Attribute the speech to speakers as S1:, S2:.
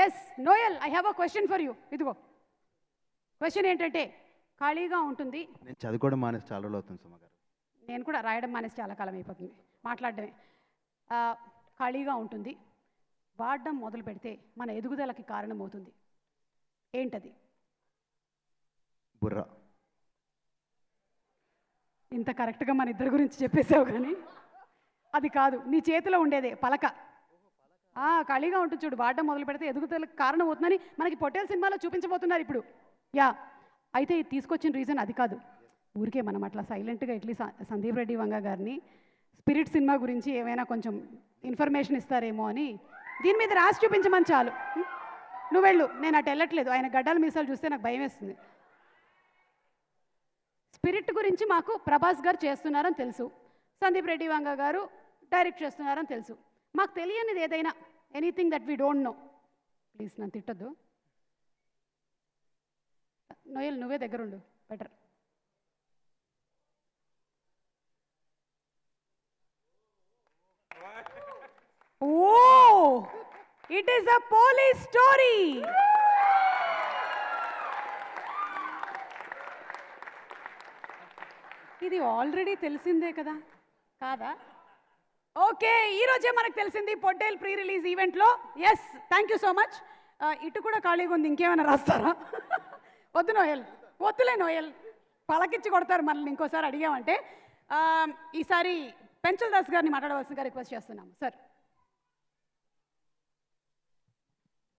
S1: Yes Noel I have a question for you ఇదిగో question ఏంటంటే ఖాళీగా ఉంటుంది
S2: నేను చదువుకోవడం మానేసి చాలా రోజులు అవుతుంది సుమ గారు
S1: నేను కూడా రాయడం మానేసి చాలా కాలం అయిపోతుంది మాట్లాడడమే ఆ, ఖాళీగా ఉంటుంది వాడడం మొదలు పెడితే మన ఎదుగుదలకి కారణమవుతుంది ఏంటది
S2: బుర్ర
S1: ఇంత కరెక్ట్గా మన ఇద్దరి గురించి చెప్పేసావు కానీ అది కాదు నీ చేతిలో ఉండేదే పలక ఆ, ఖాళీగా ఉంటుంది చూడు వాడడం మొదలు పెడితే ఎదుగుదలకు కారణం అవుతుందని మనకి పొట్టేల్ సినిమాలో చూపించబోతున్నారు ఇప్పుడు యా అయితే ఇది తీసుకొచ్చిన రీజన్ అది కాదు ఊరికే మనం అట్లా సైలెంట్గా ఇట్లీ స- సందీప్ రెడ్డి వంగ గారిని స్పిరిట్ సినిమా గురించి ఏమైనా కొంచెం ఇన్ఫర్మేషన్ ఇస్తారేమో అని దీని మీద రాసి చూపించమని చాలు ఉం? నువ్వు వెళ్ళు నేను అటు వెళ్ళట్లేదు ఆయన గడ్డలు మీసాలు చూస్తే నాకు భయం వేస్తుంది స్పిరిట్ గురించి మాకు ప్రభాస్ గారు చేస్తున్నారని తెలుసు సందీప్ రెడ్డి వంగ గారు డైరెక్ట్ చేస్తున్నారని తెలుసు మాకు తెలియనిది ఏదైనా anything that we don't know please నన్ను తిట్టద్దు నోయల్ నువ్వే దగ్గరుండు better oh it is a police story ఇది ఆల్రెడీ తెలిసిందే కదా కాదా ఓకే ఈ రోజే మనకు తెలిసింది పొట్టేల్ ప్రీ రిలీజ్ ఈవెంట్లో yes thank you so much ఇటు కూడా ఖాళీగా ఉంది ఇంకేమైనా రాస్తారా వద్దు నోయల్ వద్దులే నోయల్ పలకిచ్చి కొడతారు మనల్ని ఇంకోసారి అడిగామంటే ఆ, ఈసారి పెంచల్ దాస్ గారిని మాట్లాడవలసిందిగా రిక్వెస్ట్ చేస్తున్నాము సార్